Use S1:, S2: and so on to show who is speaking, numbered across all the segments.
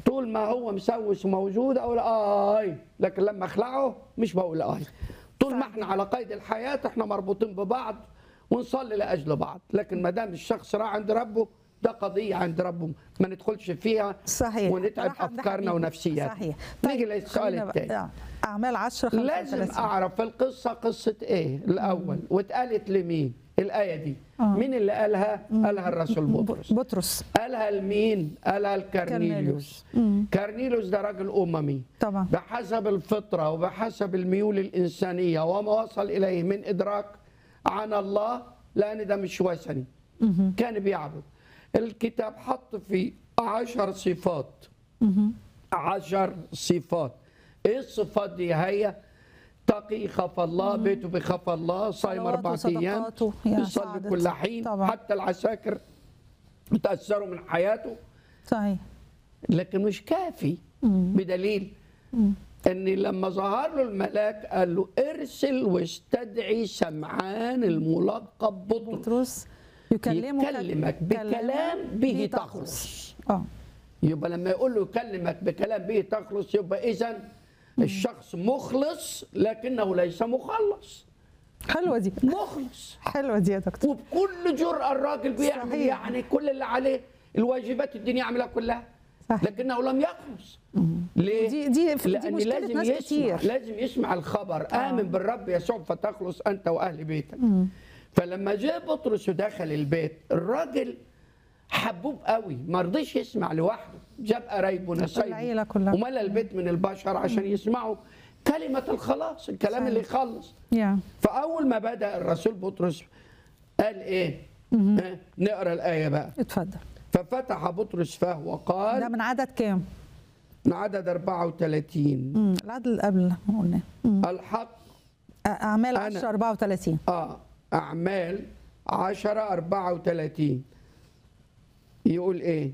S1: طول ما هو مسوس وموجود اقول اي لكن لما اخلعه مش بقول اي طول ما احنا على قيد الحياه احنا مربوطين ببعض ونصلي لاجل بعض لكن ما دام الشخص راح عند ربه ده قضيه عند ربه ما ندخلش فيها
S2: صحيح
S1: ونتعب
S2: راح عند
S1: افكارنا
S2: حبيبي.
S1: ونفسياتنا
S2: صحيح
S1: نيجي للسؤال
S2: خلينا بقى-
S1: الثاني
S2: آه. اعمال 10
S1: لازم
S2: 35
S1: اعرف القصه قصه ايه الاول واتقالت لمين الايه دي
S2: آه.
S1: مين اللي قالها قالها الرسول بطرس
S2: بطرس
S1: قالها لمين قالها لكرنيليوس كرنيليوس ده راجل اممي
S2: طبعا
S1: بحسب الفطره وبحسب الميول الانسانيه وما وصل اليه من ادراك عن الله لان ده مش وثني
S2: مهم.
S1: كان بيعبد الكتاب حط في عشر صفات
S2: مهم.
S1: عشر صفات ايه الصفات دي هي تقي يخاف الله بيته بيخاف الله صايم
S2: صلواته
S1: اربع ايام
S2: وصدقاته يا
S1: بيصلي
S2: سعادة.
S1: كل حين
S2: طبعا.
S1: حتى العساكر متاثروا من حياته
S2: صحيح
S1: لكن مش كافي
S2: مم.
S1: بدليل ان لما ظهر له الملاك قال له ارسل واستدعي سمعان الملقب بطرس
S2: بطرس يكلمك
S1: يكلمك بكلام به تخلص
S2: اه
S1: يبقى لما يقول له يكلمك بكلام به تخلص يبقى اذا الشخص مخلص لكنه ليس مخلص
S2: حلوه دي
S1: مخلص
S2: حلوه دي يا دكتور
S1: وبكل جرأة الراجل بيعمل
S2: صحيح.
S1: يعني كل اللي عليه الواجبات الدنيا يعملها كلها
S2: صحيح.
S1: لكنه لم يخلص ليه؟
S2: دي دي دي
S1: لأن
S2: مشكله
S1: لازم
S2: ناس
S1: يسمع
S2: كتير
S1: لازم يسمع الخبر آمن بالرب يسوع فتخلص أنت وأهل بيتك
S2: مم.
S1: فلما جاء بطرس ودخل البيت الراجل حبوب قوي ما رضيش يسمع لوحده جاب قرايبه
S2: العيلة
S1: نسايبه
S2: كلها.
S1: وملى البيت من البشر عشان يسمعوا كلمة الخلاص الكلام
S2: صحيح.
S1: اللي يخلص
S2: يا
S1: فأول ما بدأ الرسول بطرس قال إيه؟ ها؟ نقرا الآية بقى
S2: اتفضل
S1: ففتح بطرس فاه
S2: ده
S1: وقال
S2: من عدد كام؟
S1: من عدد 34
S2: مم. العدد اللي قبل ما قلنا مم.
S1: الحق
S2: اعمال
S1: أنا-
S2: 10 34
S1: اه أعمال 10 34 يقول إيه؟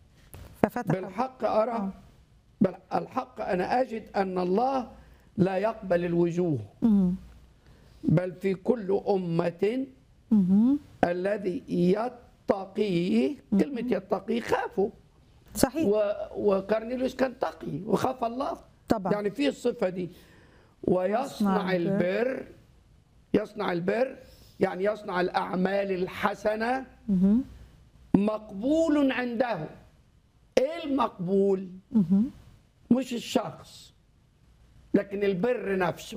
S2: ففتح
S1: بالحق أرى بل الحق أنا أجد أن الله لا يقبل الوجوه
S2: مم.
S1: بل في كل أمة
S2: مم.
S1: الذي يتقيه كلمة يتقيه خافوا
S2: صحيح
S1: و... وكارنيليوس كان تقي وخاف الله
S2: طبعا.
S1: يعني في الصفة دي ويصنع
S2: يصنع البر.
S1: البر يصنع البر يعني يصنع الأعمال الحسنة
S2: مم.
S1: مقبول عنده ايه المقبول
S2: مم.
S1: مش الشخص لكن البر نفسه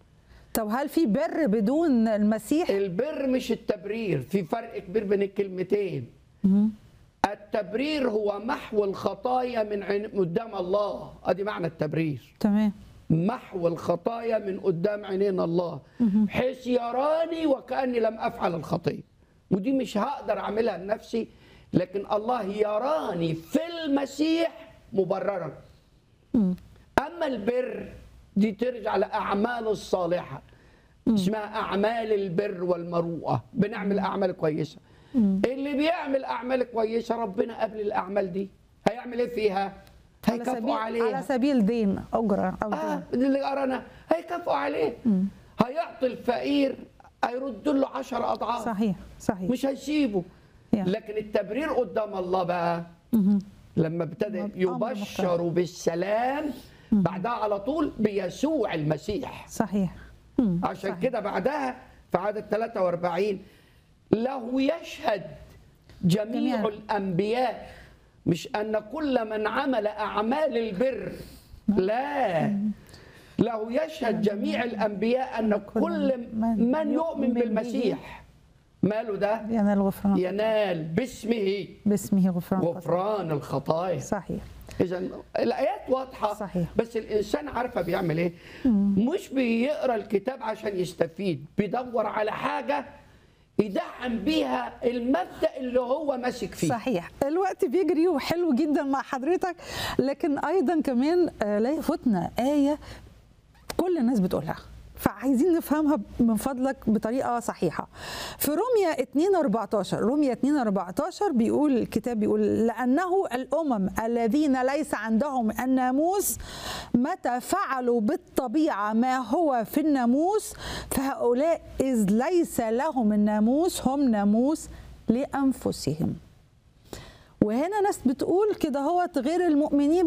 S2: طب هل في بر بدون المسيح؟
S1: البر مش التبرير في فرق كبير بين الكلمتين
S2: مم.
S1: التبرير هو محو الخطايا من عين قدام الله ادي معنى التبرير
S2: تمام
S1: محو الخطايا من قدام عينين الله بحيث يراني وكاني لم افعل الخطيه ودي مش هقدر اعملها لنفسي لكن الله يراني في المسيح مبررا
S2: مم.
S1: اما البر دي ترجع لاعمال الصالحه اسمها اعمال البر والمروءه بنعمل اعمال كويسه اللي بيعمل اعمال كويسه ربنا قبل الاعمال دي هيعمل ايه فيها
S2: على سبيل
S1: هيكافئوا عليها
S2: على سبيل دين اجره او
S1: اه
S2: دين
S1: دي اللي قرانا هيكافئوا عليه هيعطي الفقير هيرد له 10 اضعاف
S2: صحيح صحيح
S1: مش هيسيبه
S2: يا.
S1: لكن التبرير قدام الله بقى
S2: مهم.
S1: لما ابتدى
S2: أمر
S1: يبشر بالسلام بعدها على طول بيسوع المسيح
S2: صحيح مم.
S1: عشان
S2: صحيح.
S1: كده بعدها في عدد 43 له يشهد جميع
S2: جميع.
S1: الانبياء مش ان كل من عمل اعمال البر لا له يشهد جميع الانبياء ان كل من يؤمن بالمسيح ماله ده
S2: ينال غفران
S1: ينال باسمه
S2: باسمه غفران خطايا.
S1: غفران الخطايا
S2: صحيح
S1: اذا الايات واضحه
S2: صحيح.
S1: بس الانسان عارفه بيعمل ايه مش بيقرا الكتاب عشان يستفيد بيدور على حاجه يدعم بيها المبدا اللي هو ماسك فيه
S2: صحيح الوقت بيجري وحلو جدا مع حضرتك لكن ايضا كمان آه، لا يفوتنا ايه كل الناس بتقولها فعايزين نفهمها من فضلك بطريقه صحيحه في روميا 2 14 روميا 2 14 بيقول الكتاب بيقول لانه الامم الذين ليس عندهم الناموس متى فعلوا بالطبيعه ما هو في الناموس فهؤلاء اذ ليس لهم الناموس هم ناموس لانفسهم وهنا ناس بتقول كده هو غير المؤمنين